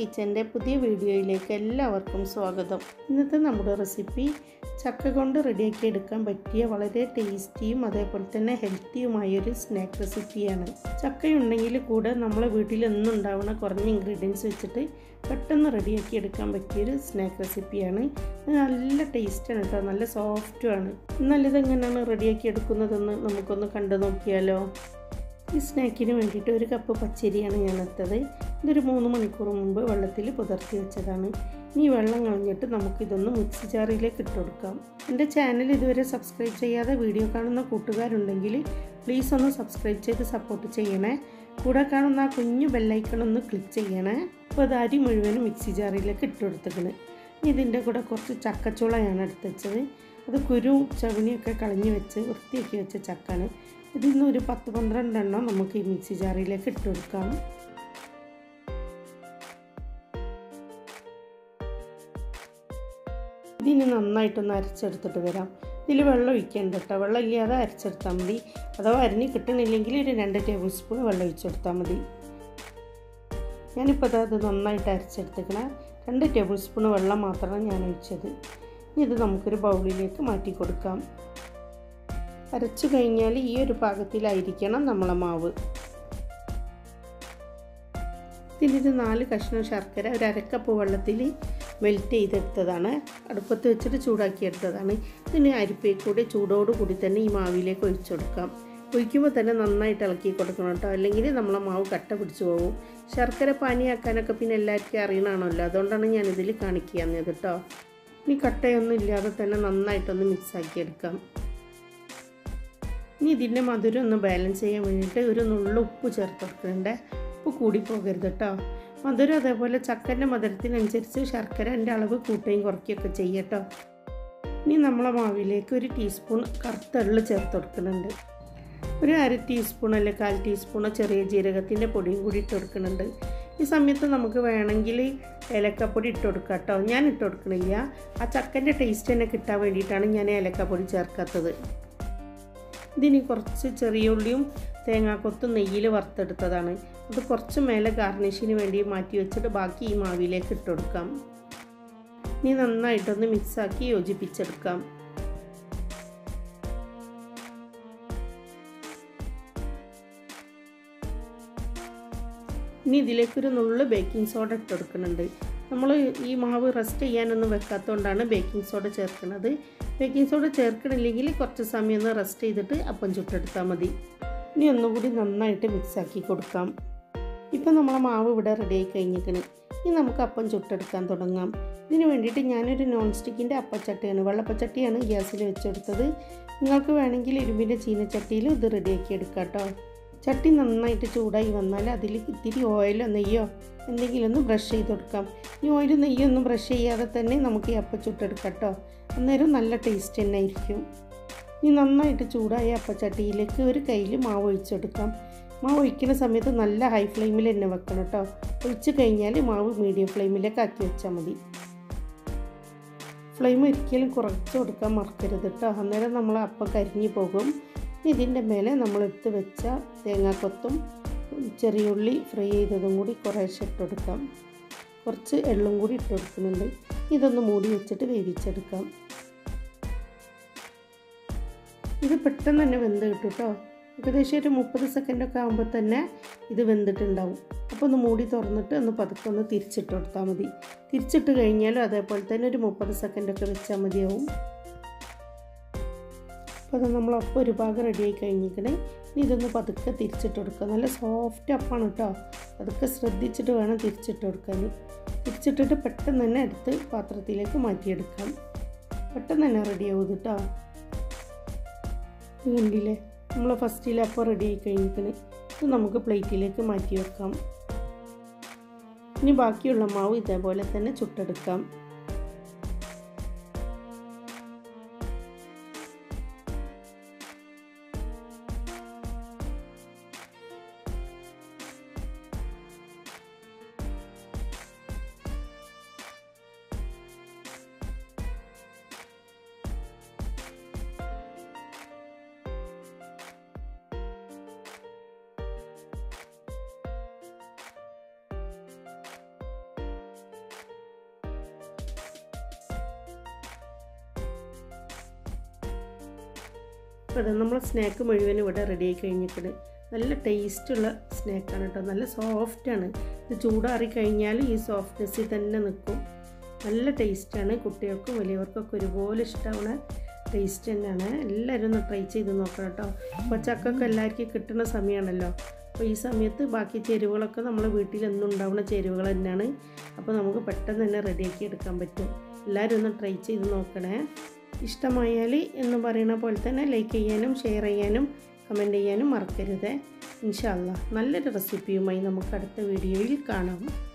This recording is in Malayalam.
കിച്ചൻ്റെ പുതിയ വീഡിയോയിലേക്ക് എല്ലാവർക്കും സ്വാഗതം ഇന്നത്തെ നമ്മുടെ റെസിപ്പി ചക്ക കൊണ്ട് റെഡിയാക്കി എടുക്കാൻ പറ്റിയ വളരെ ടേസ്റ്റിയും അതേപോലെ തന്നെ ഹെൽത്തിയുമായ ഒരു സ്നാക്ക് റെസിപ്പിയാണ് ചക്കയുണ്ടെങ്കിൽ കൂടെ നമ്മളെ വീട്ടിൽ എന്നും ഉണ്ടാവുന്ന കുറഞ്ഞ ഇൻഗ്രീഡിയൻസ് വെച്ചിട്ട് പെട്ടെന്ന് റെഡിയാക്കി എടുക്കാൻ പറ്റിയൊരു സ്നാക്ക് റെസിപ്പിയാണ് ഇത് നല്ല ടേസ്റ്റാണ് കേട്ടോ നല്ല സോഫ്റ്റുമാണ് എന്നാൽ ഇതെങ്ങനെയാണ് റെഡിയാക്കി എടുക്കുന്നതെന്ന് നമുക്കൊന്ന് കണ്ടു നോക്കിയാലോ ഈ സ്നാക്കിന് വേണ്ടിയിട്ട് ഒരു കപ്പ് പച്ചരിയാണ് ഞാൻ എടുത്തത് ഇതൊരു മൂന്ന് മണിക്കൂർ മുമ്പ് വെള്ളത്തിൽ പുതർത്തി വെച്ചതാണ് ഇനി വെള്ളം കളഞ്ഞിട്ട് നമുക്കിതൊന്ന് മിക്സി ജാറിലേക്ക് ഇട്ട് കൊടുക്കാം എൻ്റെ ചാനൽ ഇതുവരെ സബ്സ്ക്രൈബ് ചെയ്യാതെ വീഡിയോ കാണുന്ന കൂട്ടുകാരുണ്ടെങ്കിൽ പ്ലീസ് ഒന്ന് സബ്സ്ക്രൈബ് ചെയ്ത് സപ്പോർട്ട് ചെയ്യണേ കൂടെ കാണുന്ന ആ കുഞ്ഞു ബെല്ലൈക്കൺ ഒന്ന് ക്ലിക്ക് ചെയ്യണേ അപ്പോൾ അത് അരി മുഴുവനും മിക്സി ജാറിലേക്ക് ഇട്ട് കൊടുത്തേക്കണ് ഇതിൻ്റെ കൂടെ കുറച്ച് ചക്കച്ചുളയാണ് എടുത്ത് വെച്ചത് അത് കുരു ചവിണിയൊക്കെ കളഞ്ഞ് വെച്ച് വൃത്തിയാക്കി വെച്ച ചക്കാണ് ഇതിൽ നിന്ന് ഒരു പത്ത് പന്ത്രണ്ടെണ്ണം നമുക്ക് ഈ മിക്സി ജാറിലേക്ക് ഇട്ട് കൊടുക്കാം ഇതിന് നന്നായിട്ടൊന്ന് അരച്ചെടുത്തിട്ട് വരാം ഇതിൽ വെള്ളം ഒഴിക്കേണ്ട കേട്ടോ വെള്ളം ഇല്ലാതെ അരച്ചെടുത്താൽ മതി അഥവാ അരിഞ്ഞ് കിട്ടണില്ലെങ്കിൽ ഒരു രണ്ട് ടേബിൾ സ്പൂൺ വെള്ളം ഒഴിച്ചെടുത്താൽ മതി ഞാനിപ്പോൾ അത് നന്നായിട്ട് അരച്ചെടുത്തേക്കണ രണ്ട് ടേബിൾ സ്പൂൺ വെള്ളം മാത്രമാണ് ഞാൻ ഒഴിച്ചത് ഇനി ഇത് നമുക്കൊരു ബൗളിലേക്ക് മാറ്റി കൊടുക്കാം അരച്ചു കഴിഞ്ഞാൽ ഈ ഒരു പാകത്തിലായിരിക്കണം നമ്മളെ മാവ് ഇതിലൊരു നാല് കഷ്ണം ശർക്കര ഒരു അരക്കപ്പ് വെള്ളത്തിൽ മെൽറ്റ് ചെയ്തെടുത്തതാണ് അടുപ്പത്ത് വെച്ചിട്ട് ചൂടാക്കിയെടുത്തതാണ് ഇതിന് അരിപ്പേ കൂടി ചൂടോട് കൂടി തന്നെ ഈ മാവിലേക്ക് ഒഴിച്ചു കൊടുക്കാം ഒഴിക്കുമ്പോൾ തന്നെ നന്നായിട്ട് ഇളക്കി കൊടുക്കണം കേട്ടോ അല്ലെങ്കിൽ നമ്മളെ മാവ് കട്ട പിടിച്ചു പോകും ശർക്കര പാനിയാക്കാനൊക്കെ പിന്നെ എല്ലാവർക്കും അറിയണമല്ലോ അതുകൊണ്ടാണ് ഞാനിതിൽ കാണിക്കുന്നത് കേട്ടോ ഇനി കട്ടയൊന്നും ഇല്ലാതെ തന്നെ നന്നായിട്ടൊന്ന് മിക്സാക്കി എടുക്കാം ഇനി ഇതിൻ്റെ മധുരം ഒന്ന് ബാലൻസ് ചെയ്യാൻ വേണ്ടിയിട്ട് ഒരു നുള്ളു ഉപ്പ് ചേർത്ത് കൊടുക്കുന്നുണ്ട് ഉപ്പ് കൂടി പോകരുത് കേട്ടോ മധുരം അതേപോലെ ചക്കൻ്റെ മധുരത്തിനനുസരിച്ച് ശർക്കരൻ്റെ അളവ് കൂട്ടുകയും കുറയ്ക്കുകയൊക്കെ ചെയ്യട്ടോ ഇനി നമ്മളെ മാവിലേക്ക് ഒരു ടീസ്പൂൺ കറുത്ത എള്ള് ചേർത്ത് കൊടുക്കുന്നുണ്ട് ഒരു അര ടീസ്പൂൺ അല്ലെ കാൽ ടീസ്പൂണോ ചെറിയ ജീരകത്തിൻ്റെ പൊടിയും കൂടി ഇട്ട് കൊടുക്കുന്നുണ്ട് ഈ സമയത്ത് നമുക്ക് വേണമെങ്കിൽ ഏലക്കപ്പൊടി ഇട്ട് കൊടുക്കാം കേട്ടോ ഞാൻ ഇട്ട് കൊടുക്കണില്ല ആ ചക്കൻ്റെ ടേസ്റ്റ് തന്നെ കിട്ടാൻ വേണ്ടിയിട്ടാണ് ഞാൻ ഏലക്കപ്പൊടി ചേർക്കാത്തത് ഇതിന് കുറച്ച് ചെറിയ ഉള്ളിയും തേങ്ങാക്കൊത്തും നെയ്യിൽ വറുത്തെടുത്തതാണ് അത് കുറച്ച് മേലെ ഗാർണിഷിന് വേണ്ടി മാറ്റി വെച്ചിട്ട് ബാക്കി ഈ മാവിലേക്ക് ഇട്ട് കൊടുക്കാം ഇനി നന്നായിട്ടൊന്ന് മിക്സാക്കി യോജിപ്പിച്ചെടുക്കാം ഇനി ഇതിലേക്കൊരു നുള്ളു ബേക്കിംഗ് സോഡ ഇട്ട് കൊടുക്കുന്നുണ്ട് നമ്മൾ ഈ മാവ് റെസ്റ്റ് ചെയ്യാനൊന്നും വെക്കാത്തതുകൊണ്ടാണ് ബേക്കിംഗ് സോഡ ചേർക്കുന്നത് ബേക്കിംഗ് സോഡ ചേർക്കണില്ലെങ്കിൽ കുറച്ച് സമയം ഒന്ന് റെസ്റ്റ് ചെയ്തിട്ട് അപ്പം ചുട്ടെടുത്താൽ മതി ഇനി ഒന്നുകൂടി നന്നായിട്ട് മിക്സാക്കി കൊടുക്കാം ഇപ്പം നമ്മളെ മാവ് ഇവിടെ റെഡി ആയി കഴിഞ്ഞിരിക്കണ് ഇനി നമുക്ക് അപ്പം ചുട്ടെടുക്കാൻ തുടങ്ങാം ഇതിന് വേണ്ടിയിട്ട് ഞാനൊരു നോൺ സ്റ്റിക്കിൻ്റെ അപ്പച്ചട്ടിയാണ് വെള്ളപ്പച്ചട്ടിയാണ് ഗ്യാസിൽ വെച്ചെടുത്തത് നിങ്ങൾക്ക് വേണമെങ്കിൽ ഇരുമ്പിൻ്റെ ചീനച്ചട്ടിയിൽ ഇത് റെഡിയാക്കി എടുക്കാം കേട്ടോ ചട്ടി നന്നായിട്ട് ചൂടായി വന്നാൽ അതിൽ ഇത്തിരി ഓയിലോ നെയ്യോ എന്തെങ്കിലും ഒന്ന് ബ്രഷ് ചെയ്ത് കൊടുക്കാം ഈ ഓയിൽ നെയ്യൊന്നും ബ്രഷ് ചെയ്യാതെ തന്നെ നമുക്ക് ഈ അപ്പം ചുട്ടെടുക്കാം കേട്ടോ അന്നേരം നല്ല ടേസ്റ്റ് തന്നെ ആയിരിക്കും ഇനി നന്നായിട്ട് ചൂടായ അപ്പച്ചട്ടിയിലേക്ക് ഒരു കയ്യിൽ മാവ് ഒഴിച്ചെടുക്കാം മാവ് ഒഴിക്കുന്ന സമയത്ത് നല്ല ഹൈ ഫ്ലെയിമിൽ തന്നെ വെക്കണം കേട്ടോ ഒഴിച്ച് കഴിഞ്ഞാൽ മാവ് മീഡിയം ഫ്ലെയിമിലേക്ക് ആക്കി വെച്ചാൽ മതി ഫ്ലെയിം ഒരിക്കലും കുറച്ച് കൊടുക്കാൻ മറക്കരുത് കേട്ടോ അന്നേരം നമ്മൾ അപ്പം കരിഞ്ഞു പോകും ഇതിൻ്റെ മേലെ നമ്മൾ എടുത്ത് വെച്ച തേങ്ങാക്കൊത്തും ചെറിയ ഉള്ളി ഫ്രൈ ചെയ്തതും കൂടി കുറേശ്ശെ ഇട്ട് കൊടുക്കാം കുറച്ച് എള്ളും കൂടി ഇട്ട് കൊടുക്കുന്നുണ്ട് ഇതൊന്ന് മൂടി വെച്ചിട്ട് വേവിച്ചെടുക്കാം ഇത് പെട്ടെന്ന് തന്നെ വെന്ത് കിട്ടും കേട്ടോ ഏകദേശം ഒരു മുപ്പത് സെക്കൻഡൊക്കെ ആകുമ്പോൾ തന്നെ ഇത് വെന്തിട്ടുണ്ടാവും അപ്പോൾ ഒന്ന് മൂടി തുറന്നിട്ട് ഒന്ന് പതുക്കെ ഒന്ന് തിരിച്ചിട്ട് കൊടുത്താൽ മതി തിരിച്ചിട്ട് കഴിഞ്ഞാലും അതേപോലെ തന്നെ ഒരു മുപ്പത് സെക്കൻഡൊക്കെ വെച്ചാൽ മതിയാവും അപ്പോൾ അത് നമ്മളപ്പം ഒരു ഭാഗം റെഡിയായി കഴിഞ്ഞിരിക്കണേ ഇനി ഇതൊന്ന് പതുക്കെ തിരിച്ചിട്ട് കൊടുക്കുക നല്ല സോഫ്റ്റ് അപ്പാണ് കേട്ടോ അതൊക്കെ ശ്രദ്ധിച്ചിട്ട് വേണം തിരിച്ചിട്ട് കൊടുക്കാൻ തിരിച്ചിട്ടിട്ട് പെട്ടെന്ന് തന്നെ എടുത്ത് പാത്രത്തിലേക്ക് മാറ്റിയെടുക്കാം പെട്ടെന്ന് തന്നെ റെഡിയാവും കേട്ടോ കണ്ടില്ലേ നമ്മൾ ഫസ്റ്റിൽ അപ്പോൾ റെഡി ആയി കഴിഞ്ഞിരിക്കണേ ഇത് നമുക്ക് പ്ലേറ്റിലേക്ക് മാറ്റി വെക്കാം ഇനി ബാക്കിയുള്ള മാവ് ഇതേപോലെ തന്നെ ചുട്ടെടുക്കാം അപ്പോൾ ഇത് നമ്മൾ സ്നാക്ക് മുഴുവൻ ഇവിടെ റെഡി ആയി കഴിഞ്ഞിട്ടുണ്ട് നല്ല ടേസ്റ്റുള്ള സ്നാക്കാണ് കേട്ടോ നല്ല സോഫ്റ്റാണ് ഇത് ചൂടാറി കഴിഞ്ഞാൽ ഈ സോഫ്റ്റ്നെസ്സിൽ തന്നെ നിൽക്കും നല്ല ടേസ്റ്റാണ് കുട്ടികൾക്കും വലിയവർക്കൊക്കെ ഒരുപോലെ ഇഷ്ടമാവുന്ന ടേസ്റ്റ് തന്നെയാണ് എല്ലാവരും ഒന്ന് ട്രൈ ചെയ്ത് നോക്കണം കേട്ടോ അപ്പോൾ ചക്കൊക്കെ എല്ലാവർക്കും കിട്ടുന്ന സമയമാണല്ലോ അപ്പോൾ ഈ സമയത്ത് ബാക്കി ചേരുവകളൊക്കെ നമ്മൾ വീട്ടിൽ എന്നും ഉണ്ടാവുന്ന ചേരുവകൾ തന്നെയാണ് അപ്പോൾ നമുക്ക് പെട്ടെന്ന് തന്നെ റെഡിയാക്കി എടുക്കാൻ പറ്റും എല്ലാവരും ഒന്ന് ട്രൈ ചെയ്ത് നോക്കണേ ഇഷ്ടമായാൽ എന്ന് പറയുന്ന പോലെ തന്നെ ലൈക്ക് ചെയ്യാനും ഷെയർ ചെയ്യാനും കമൻറ്റ് ചെയ്യാനും മറക്കരുത് ഇൻഷാല്ല നല്ലൊരു റെസിപ്പിയുമായി നമുക്ക് അടുത്ത വീഡിയോയിൽ കാണാം